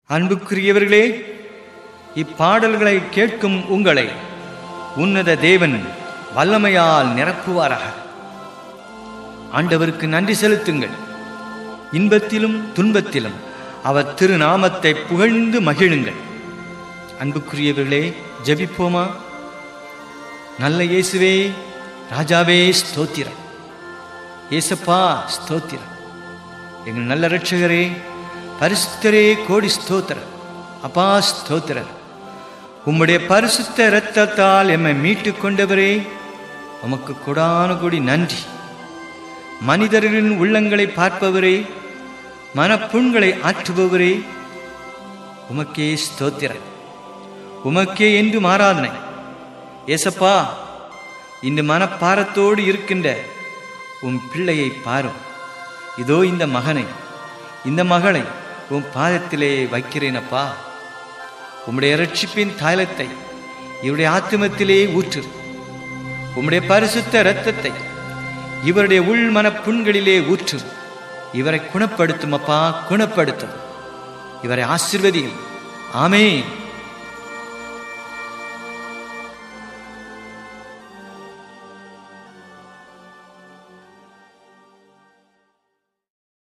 அன்புக்குரியவர்களே இப்பாடல்களை கேட்கும் உங்களை உன்னத தேவன் வல்லமையால் நிரப்புவாராக ஆண்டவருக்கு நன்றி செலுத்துங்கள் இன்பத்திலும் துன்பத்திலும் அவர் திருநாமத்தை புகழ்ந்து மகிழுங்கள் அன்புக்குரியவர்களே ஜெபிப்போமா நல்ல இயேசுவே ராஜாவே ஸ்தோத்திரம் இயேசப்பா ஸ்தோத்திரம் எங்கள் நல்ல ரட்சகரே பரிசுத்தரே கோடி ஸ்தோத்திரம் அப்பா ஸ்தோத்திரம் உம்முடைய பரிசுத்த இரத்தத்தால் எம்மை மீட்டு கொண்டவரே உமக்கு கொடான கொடி நன்றி மனிதர்களின் உள்ளங்களை பார்ப்பவரே மனப்புண்களை ஆற்றுபவரே உமக்கே ஸ்தோத்திரம் உமக்கே என்று ஆராதனை ஏசப்பா இந்த மனப்பாரத்தோடு இருக்கின்ற உன் பிள்ளையை பாரும் இதோ இந்த மகனை இந்த மகளை உன் பாதத்திலே வைக்கிறேனப்பா உம்முடைய ரட்சிப்பின் தைலத்தை இவருடைய ஆத்துமத்திலே ஊற்று உம்முடைய பரிசுத்த இரத்தத்தை இவருடைய உள்மன புண்களிலே ஊற்று இவரை குணப்படுத்தும் அப்பா குணப்படுத்தும் இவரை ஆசிர்வதியும் ஆமே